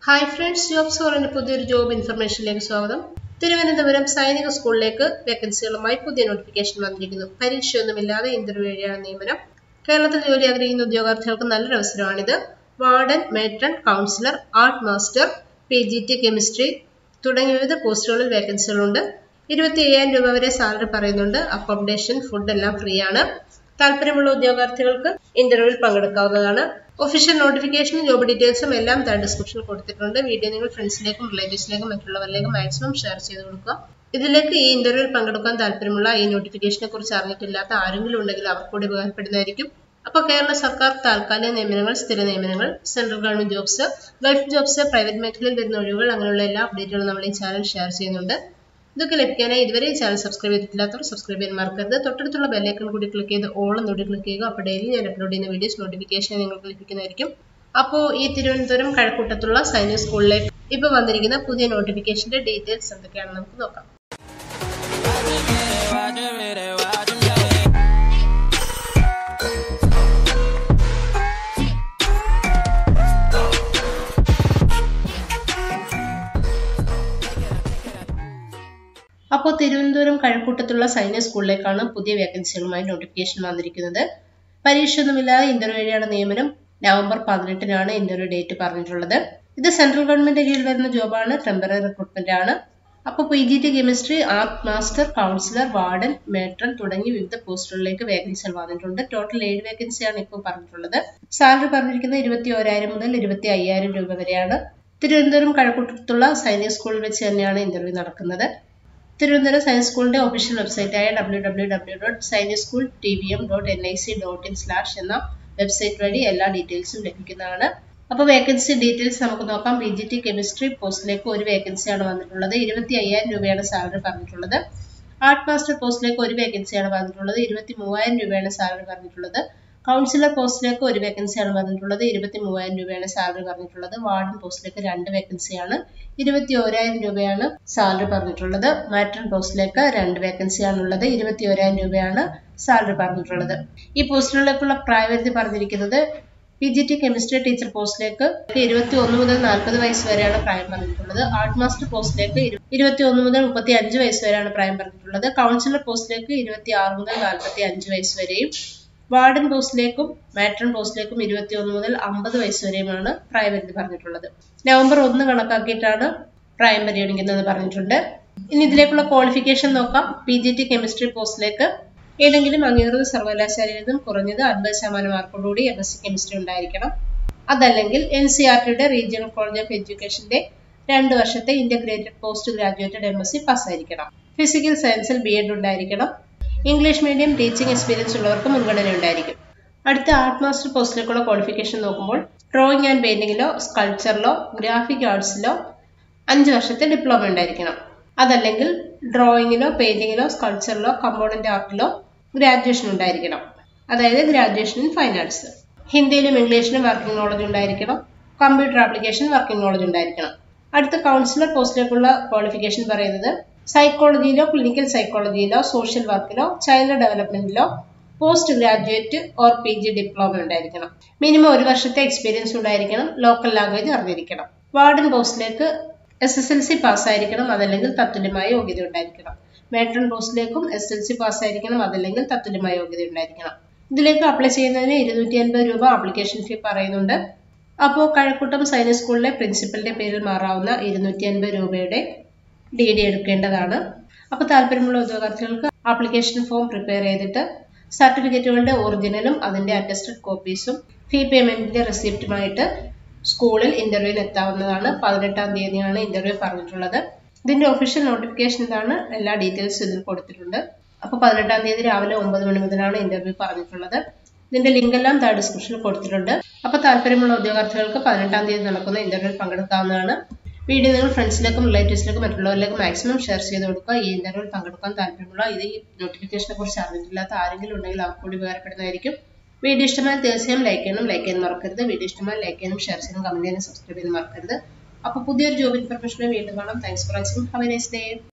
hi friends job സോറിന്റെ പുതിയൊരു job ഇൻഫർമേഷനിലേക്ക് സ്വാഗതം തിരുവനന്തപുരം സൈനിക സ്കൂളിലേക്ക് വേക്കൻസികളുമായി പുതിയ നോട്ടിഫിക്കേഷൻ വന്നിരിക്കുന്നു പരീക്ഷയൊന്നുമില്ലാതെ ഇന്റർവ്യൂ വഴിയാണ് നിയമനം കേരളത്തിൽ ജോലി ആഗ്രഹിക്കുന്ന ഉദ്യോഗാർത്ഥികൾക്ക് നല്ലൊരു അവസരമാണിത് warden matron counsellor art master P G T chemistry തുടങ്ങിയ വിവിധ പോസ്റ്റുകളിൽ വേക്കൻസികളുണ്ട് ഇരുപത്തി അയ്യായിരം രൂപ വരെ സാലറി പറയുന്നുണ്ട് അക്കോമഡേഷൻ ഫുഡ് എല്ലാം ഫ്രീ ആണ് താല്പര്യമുള്ള ഉദ്യോഗാർത്ഥികൾക്ക് ഇന്റർവ്യൂവിൽ പങ്കെടുക്കാവുന്നതാണ് ഒഫീഷ്യൽ നോട്ടിഫിക്കേഷനും ജോബ് ഡീറ്റെയിൽസും എല്ലാം താഴെ ഡിസ്ക്രിപ്ഷനിൽ കൊടുത്തിട്ടുണ്ട് വീഡിയോ നിങ്ങൾ ഫ്രണ്ട്സിലേക്കും റിലേറ്റീവ്സിലേക്കും മറ്റുള്ളവരിലേക്കും മാക്സിമം ഷെയർ ചെയ്ത് കൊടുക്കുക ഇതിലേക്ക് ഈ ഇന്റർവ്യൂവിൽ പങ്കെടുക്കാൻ താല്പര്യമുള്ള ഈ നോട്ടിഫിക്കേഷനെ കുറിച്ച് അറിഞ്ഞിട്ടില്ലാത്ത ആരെങ്കിലും ഉണ്ടെങ്കിൽ അവർക്ക് കൂടി ഉപകാരപ്പെടുന്നതായിരിക്കും അപ്പോൾ കേരള സർക്കാർ താൽക്കാലിക നിയമനങ്ങൾ സ്ഥിര നിയമനങ്ങൾ central government jobs Gulf jobs private മേഖലയിൽ വരുന്ന ഒഴിവുകൾ അങ്ങനെയുള്ള എല്ലാ അപ്ഡേറ്റുകളും നമ്മൾ ഈ ചാനൽ ഷെയർ ചെയ്യുന്നുണ്ട് ഇതൊക്കെ ലഭിക്കാനായി ഇതുവരെ ഈ ചാനൽ സബ്സ്ക്രൈബ് ചെയ്തിട്ടില്ലാത്തവർ സബ്സ്ക്രൈബ് ചെയ്യാൻ മറക്കരുത് തൊട്ടടുത്തുള്ള ബെല്ലൈക്കൺ കൂടി ക്ലിക്ക് ചെയ്ത് ഓൾ എന്നോട് ക്ലിക്ക് ചെയ്യുക അപ്പോൾ ഡെയിലി ഞാൻ അപ്ലോഡ് ചെയ്യുന്ന വീഡിയോസ് നോട്ടിഫിക്കേഷൻ നിങ്ങൾക്ക് ലഭിക്കുന്നതായിരിക്കും അപ്പോൾ ഈ തിരുവനന്തപുരം കഴക്കൂട്ടത്തുള്ള സൈനിക സ്കൂളിലേക്ക് ഇപ്പോൾ വന്നിരിക്കുന്ന പുതിയ നോട്ടിഫിക്കേഷന്റെ ഡീറ്റെയിൽസ് എന്തൊക്കെയാണെന്ന് നമുക്ക് നോക്കാം അപ്പോൾ തിരുവനന്തപുരം കഴക്കൂട്ടത്തുള്ള സൈനിക സ്കൂളിലേക്കാണ് പുതിയ വേക്കൻസികളുമായി നോട്ടിഫിക്കേഷൻ വന്നിരിക്കുന്നത് പരീക്ഷയൊന്നുമില്ലാതെ ഇന്റർവ്യൂ വഴിയാണ് നിയമനം നവംബർ പതിനെട്ടിനാണ് ഇന്റർവ്യൂ ഡേറ്റ് പറഞ്ഞിട്ടുള്ളത് ഇത് സെൻട്രൽ ഗവൺമെന്റ് കീഴിൽ വരുന്ന ജോബാണ് ടെമ്പററി റിക്രൂട്ട്മെന്റ് ആണ് അപ്പോൾ P G T chemistry art master counsellor warden matron തുടങ്ങി വിവിധ പോസ്റ്റുകളിലേക്ക് വേക്കൻസികൾ വന്നിട്ടുണ്ട് ടോട്ടൽ ഏഴ് വേക്കൻസിയാണ് ഇപ്പോൾ പറഞ്ഞിട്ടുള്ളത് സാലറി പറഞ്ഞിരിക്കുന്നത് ഇരുപത്തി ഓരായിരം മുതൽ ഇരുപത്തി അയ്യായിരം രൂപ വരെയാണ് തിരുവനന്തപുരം കഴക്കൂട്ടത്തുള്ള സൈനിക സ്കൂളിൽ വെച്ച് തന്നെയാണ് ഇന്റർവ്യൂ നടക്കുന്നത് തിരുവനന്തപുരം സയൻസ് സ്കൂളിന്റെ ഒഫീഷ്യൽ വെബ്സൈറ്റായ W W W dot Sainik school T V M dot N I C dot in slash എന്ന വെബ്സൈറ്റ് വഴി എല്ലാ ഡീറ്റെയിൽസും ലഭിക്കുന്നതാണ് അപ്പോൾ വേക്കൻസി ഡീറ്റെയിൽസ് നമുക്ക് നോക്കാം പി ജി ടി കെമിസ്ട്രി പോസ്റ്റിലേക്ക് ഒരു വേക്കൻസിയാണ് വന്നിട്ടുള്ളത് ഇരുപത്തി അയ്യായിരം രൂപയാണ് സാലറി പറഞ്ഞിട്ടുള്ളത് ആർട്ട് മാസ്റ്റർ പോസ്റ്റിലേക്ക് ഒരു വേക്കൻസിയാണ് വന്നിട്ടുള്ളത് ഇരുപത്തി മൂവായിരം രൂപയാണ് സാലറി പറഞ്ഞിട്ടുള്ളത് കൗൺസിലർ പോസ്റ്റിലേക്ക് ഒരു വേക്കൻസിയാണ് വന്നിട്ടുള്ളത് ഇരുപത്തി മൂവായിരം രൂപയാണ് സാലറി പറഞ്ഞിട്ടുള്ളത് വാർഡൻ പോസ്റ്റിലേക്ക് രണ്ട് വേക്കൻസിയാണ് ഇരുപത്തി ഓരായിരം രൂപയാണ് സാലറി പറഞ്ഞിട്ടുള്ളത് മാട്രൺ പോസ്റ്റിലേക്ക് രണ്ട് വേക്കൻസിയാണ് ഉള്ളത് ഇരുപത്തി ഓരായിരം രൂപയാണ് സാലറി പറഞ്ഞിട്ടുള്ളത് ഈ പോസ്റ്റുകളിലേക്കുള്ള പ്രായപരിധി പറഞ്ഞിരിക്കുന്നത് P G T chemistry teacher പോസ്റ്റിലേക്ക് ഇരുപത്തി ഒന്ന് മുതൽ നാൽപ്പത് വയസ്സ് വരെയാണ് പ്രായം പറഞ്ഞിട്ടുള്ളത് ആർട്ട് മാസ്റ്റർ പോസ്റ്റിലേക്ക് ഇരുപത്തി ഒന്ന് മുതൽ മുപ്പത്തി അഞ്ച് വയസ്സ് വരെയാണ് പ്രായം പറഞ്ഞിട്ടുള്ളത് കൗൺസിലർ പോസ്റ്റിലേക്ക് ഇരുപത്തി ആറ് മുതൽ നാൽപ്പത്തി അഞ്ച് വയസ്സ് വരെയും വാർഡൻ പോസ്റ്റിലേക്കും മാട്രൺ പോസ്റ്റിലേക്കും ഇരുപത്തി ഒന്ന് മുതൽ അമ്പത് വയസ്സ് വരെയുമാണ് പ്രായപരിധി പറഞ്ഞിട്ടുള്ളത് നവംബർ ഒന്ന് കണക്കാക്കിയിട്ടാണ് പ്രായം പരിഗണിക്കുന്നത് പറഞ്ഞിട്ടുണ്ട് ഇനി ഇതിലേക്കുള്ള ക്വാളിഫിക്കേഷൻ നോക്കാം പി ജി ടി കെമിസ്ട്രി പോസ്റ്റിലേക്ക് ഏതെങ്കിലും അംഗീകൃത സർവകലാശാലയിൽ നിന്നും കുറഞ്ഞത് അൻപത് ശതമാനം മാർക്കോടുകൂടി എം എസ് സി കെമിസ്ട്രി ഉണ്ടായിരിക്കണം അതല്ലെങ്കിൽ എൻ സി ആർ ടിയുടെ റീജിയണൽ കോളേജ് ഓഫ് എഡ്യൂക്കേഷന്റെ രണ്ട് വർഷത്തെ integrated post graduated M S C പാസ്സായിരിക്കണം ഫിസിക്കൽ സയൻസിൽ ബി എഡ് ഉണ്ടായിരിക്കണം ഇംഗ്ലീഷ് മീഡിയം ടീച്ചിങ് എക്സ്പീരിയൻസ് ഉള്ളവർക്ക് മുൻഗണന ഉണ്ടായിരിക്കും അടുത്ത ആർട്ട് മാസ്റ്റർ പോസ്റ്റിലേക്കുള്ള ക്വാളിഫിക്കേഷൻ നോക്കുമ്പോൾ ഡ്രോയിങ് ആൻഡ് പെയിന്റിങ്ങിലോ സ്കൾച്ചറിലോ ഗ്രാഫിക് ആർട്സിലോ അഞ്ച് വർഷത്തെ ഡിപ്ലോമ ഉണ്ടായിരിക്കണം അതല്ലെങ്കിൽ ഡ്രോയിങ്ങിലോ പെയിന്റിങ്ങിലോ സ്കൾച്ചറിലോ കമ്പോണന്റ് ആർട്ടിലോ ഗ്രാജുവേഷൻ ഉണ്ടായിരിക്കണം അതായത് ഗ്രാജുവേഷൻ ഇൻ ഫൈൻ ആർട്സ് ഹിന്ദിയിലും ഇംഗ്ലീഷിലും വർക്കിംഗ് നോളജ് ഉണ്ടായിരിക്കണം കമ്പ്യൂട്ടർ ആപ്ലിക്കേഷൻ വർക്കിംഗ് നോളജ് ഉണ്ടായിരിക്കണം അടുത്ത കൗൺസിലർ പോസ്റ്റിലേക്കുള്ള ക്വാളിഫിക്കേഷൻ പറയുന്നത് സൈക്കോളജിയിലോ ക്ലിനിക്കൽ സൈക്കോളജിയിലോ സോഷ്യൽ വർക്കിലോ ചൈൽഡ് ഡെവലപ്മെന്റിലോ post graduate or P G diploma ഉണ്ടായിരിക്കണം മിനിമം ഒരു വർഷത്തെ എക്സ്പീരിയൻസ് ഉണ്ടായിരിക്കണം ലോക്കൽ ലാംഗ്വേജ് അറിഞ്ഞിരിക്കണം വാർഡൻ പോസ്റ്റിലേക്ക് എസ് എസ് എൽ സി പാസ്സായിരിക്കണം അതല്ലെങ്കിൽ തത്തുല്യമായ യോഗ്യത ഉണ്ടായിരിക്കണം മേട്രൺ പോസ്റ്റിലേക്കും എസ് എൽ സി പാസ്സായിരിക്കണം അതല്ലെങ്കിൽ തത്തുല്യമായ യോഗ്യത ഉണ്ടായിരിക്കണം ഇതിലേക്ക് അപ്ലൈ ചെയ്യുന്നതിന് ഇരുന്നൂറ്റി അൻപത് രൂപ ആപ്ലിക്കേഷൻ ഫീ പറയുന്നുണ്ട് അപ്പോൾ കഴക്കൂട്ടം സൈനിക് സ്കൂളിലെ പ്രിൻസിപ്പലിന്റെ പേരിൽ മാറാവുന്ന ഇരുന്നൂറ്റി അൻപത് രൂപയുടെ ഡി ഡി എടുക്കേണ്ടതാണ് അപ്പോൾ താല്പര്യമുള്ള ഉദ്യോഗാർത്ഥികൾക്ക് ആപ്ലിക്കേഷൻ ഫോം പ്രിപ്പയർ ചെയ്തിട്ട് സർട്ടിഫിക്കറ്റുകളുടെ ഒറിജിനലും അതിന്റെ അറ്റസ്റ്റഡ് കോപ്പീസും ഫീ പേയ്മെന്റിന്റെ റെസിപ്റ്റുമായിട്ട് സ്കൂളിൽ ഇന്റർവ്യൂവിന് എത്താവുന്നതാണ് പതിനെട്ടാം തീയതിയാണ് ഇന്റർവ്യൂ പറഞ്ഞിട്ടുള്ളത് ഇതിന്റെ ഒഫീഷ്യൽ നോട്ടിഫിക്കേഷൻ ഇതാണ് എല്ലാ ഡീറ്റെയിൽസും ഇതിൽ കൊടുത്തിട്ടുണ്ട് അപ്പോൾ പതിനെട്ടാം തീയതി രാവിലെ ഒമ്പത് മണി മുതലാണ് ഇന്റർവ്യൂ പറഞ്ഞിട്ടുള്ളത് ഇതിന്റെ ലിങ്ക് എല്ലാം താഴെ ഡിസ്ക്രിപ്ഷനിൽ കൊടുത്തിട്ടുണ്ട് അപ്പോൾ താല്പര്യമുള്ള ഉദ്യോഗാർത്ഥികൾക്ക് പതിനെട്ടാം തീയതി നടക്കുന്ന ഇന്റർവ്യൂവിൽ പങ്കെടുക്കാവുന്നതാണ് വീഡിയോ നിങ്ങൾ ഫ്രണ്ട്സിലേക്കും റിലേറ്റീവ്സിലേക്കും മറ്റുള്ളവരിലേക്കും മാക്സിമം ഷെയർ ചെയ്ത് കൊടുക്കുക ഈ ഇന്റർവ്യൂവിൽ പങ്കെടുക്കാൻ താല്പര്യമുള്ള ഇത് ഈ നോട്ടിഫിക്കേഷനെ കുറിച്ച് അറിഞ്ഞിട്ടില്ലാത്ത ആരെങ്കിലും ഉണ്ടെങ്കിൽ അവർക്ക് കൂടി ഉപകാരപ്പെടുന്നതായിരിക്കും വീഡിയോ ഇഷ്ടമായി തീർച്ചയായും ലൈക്ക് ചെയ്യണം ലൈക്ക് ചെയ്യാൻ മറക്കരുത് വീഡിയോ ഇഷ്ടമായി ലൈക്ക് ചെയ്യാനും ഷെയർ ചെയ്യാനും കമന്റ് ചെയ്യാനും സബ്സ്ക്രൈബ് ചെയ്യാനും മറക്കരുത് അപ്പോൾ പുതിയൊരു ജോബ് ഇൻഫർമേഷനെ വീണ്ടും കാണാം thanks for watching have a nice day